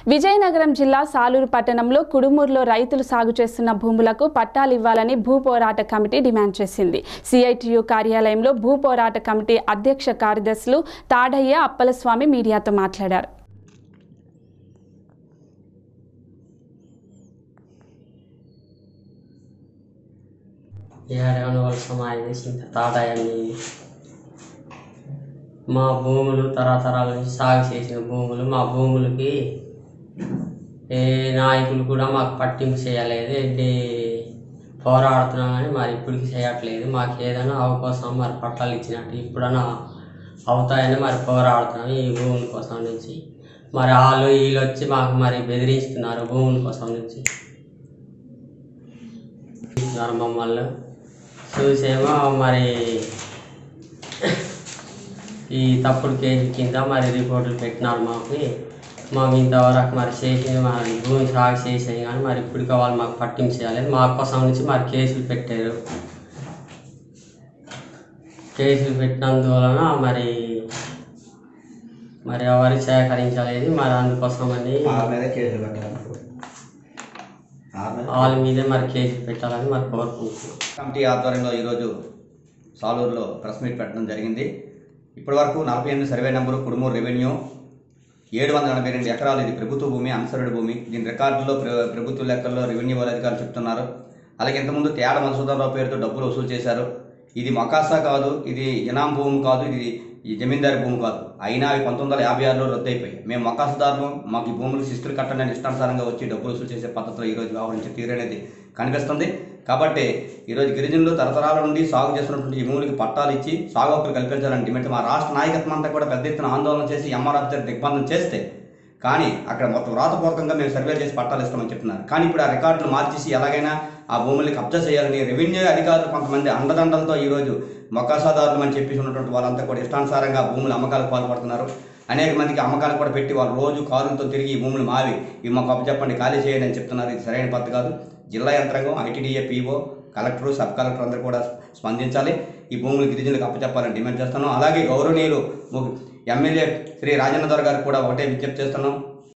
విజయనగరం జిల్లా సాలూరు పట్టణంలో కుడుమూరులో రైతులు సాగు చేస్తున్న భూములకు పట్టాలు ఇవ్వాలని భూ పోరాట కమిటీ డిమాండ్ చేసింది సిఐటియు కార్యాలయంలో భూ పోరాట కమిటీ అధ్యక్ష కార్యదర్శులు తాడయ్య అప్పలస్వామి మీడియాతో మాట్లాడారు ఏడవని వాళ్ళ సమాధి చేసిన తాతయ్యని మా భూములు తరతరాల నుంచి సాగు చేసిన భూములు మా భూములకి ఏ నాయకులు కూడా మాకు పట్టింపు చేయలేదు ఏంటి పోరాడుతున్నాం కానీ మరి ఇప్పటికి చేయట్లేదు మాకు ఏదైనా అవకాశం మరి పట్టాలు ఇచ్చినట్టు ఇప్పుడైనా అవుతాయని మరి పోరాడుతున్నాం ఈ భూముల కోసం నుంచి మరి వాళ్ళు వీళ్ళు వచ్చి మాకు మరి బెదిరిస్తున్నారు భూముల కోసం నుంచి ఇస్తున్నారు మమ్మల్ని చూసేమో మరి ఈ తప్పుడు కేసు కింద మరి రిపోర్టులు పెట్టినారు మాకు మాకు ఇంతవరకు మరి చేసి మరి భూమి సాగు చేసాయి కానీ మరి ఇప్పటికే వాళ్ళు మాకు పట్టించేయాలి మా కోసం నుంచి మరి కేసులు పెట్టారు కేసులు పెట్టినందువలన మరి మరి ఎవరు సేకరించలేదు మరి అందుకోసమని ఆ మీద కేసులు పెట్టాలి ఆ మీద వాళ్ళ మీదే మరి కేసులు పెట్టాలని మరి కోరుకుంటున్నాం కమిటీ ఆధ్వర్యంలో ఈరోజు సాలూరులో ప్రెస్ మీట్ పెట్టడం జరిగింది ఇప్పటివరకు నలభై ఎనిమిది సర్వే నెంబరు కుడుమూరు రెవెన్యూ ఏడు వందల ఎనభై రెండు ఎకరాలు ఇది ప్రభుత్వ భూమి అన్సర్డ్ భూమి దీని రికార్డులో ప్ర- ప్రభుత్వ లెక్కల్లో రెవెన్యూ వాళ్ళ అధికారులు చెప్తున్నారు అలాగే ఇంతకుముందు తేడ మధుసూదనరావు పేరుతో డబ్బులు వసూలు చేశారు ఇది మకాసా కాదు ఇది ఇనాం భూమి కాదు ఇది ఈ జమీందారి భూమి కాదు అయినా అవి పంతొమ్మిది వందల యాభై ఆరులో రద్దు అయిపోయాయి మేము మకాసుదారులు మాకు ఈ భూములు శిస్తులు కట్టండి అని ఇష్టానుసారంగా వచ్చి డబ్బులు వసూలు చేసే పద్ధతిలో ఈరోజు వ్యవహరించే తీరు అనేది కనిపిస్తుంది కాబట్టి ఈరోజు గిరిజనులు తరతరాల నుండి సాగు చేస్తున్నటువంటి ఈ భూములకి పట్టాలు ఇచ్చి సాగు హక్కులు కల్పించాలని డిమాండ్ మా రాష్ట్ర నాయకత్వం అంతా కూడా పెద్ద ఎత్తున ఆందోళన చేసి ఎంఆర్ ఆఫీసర్ దిగ్బంధం చేస్తే కానీ అక్కడ మొత్తం వ్రాతపూర్వకంగా మేము సర్వే చేసి పట్టాలు ఇస్తామని చెప్తున్నారు కానీ ఇప్పుడు ఆ రికార్డులు మార్చేసి ఎలాగైనా ఆ భూముల్ని కబ్జా చేయాలని రెవెన్యూ అధికారులు కొంతమంది అండదండలతో ఈరోజు మొక్కాసాదారులు అని చెప్పేసి ఉన్నటువంటి వాళ్ళంతా కూడా ఇష్టానుసారంగా భూముల అమ్మకాలకు పాల్పడుతున్నారు అనేక మందికి అమ్మకాలు కూడా పెట్టి వాళ్ళు రోజు కారులతో తిరిగి ఈ భూములు మావి ఇవి మాకు అప్పచెప్పండి ఖాళీ చేయండి అని చెప్తున్నారు ఇది సరైన పద్ధతి కాదు జిల్లా యంత్రాంగం ITDA PO collector sub collector అందరూ కూడా స్పందించాలి ఈ భూములు గిరిజనులకు అప్పచెప్పాలని డిమాండ్ చేస్తున్నాం అలాగే గౌరవనీయులు ము- ఎమ్మెల్యే శ్రీ రాజేంద్ర గారికి కూడా ఒకటే విజ్ఞప్తి చేస్తున్నాం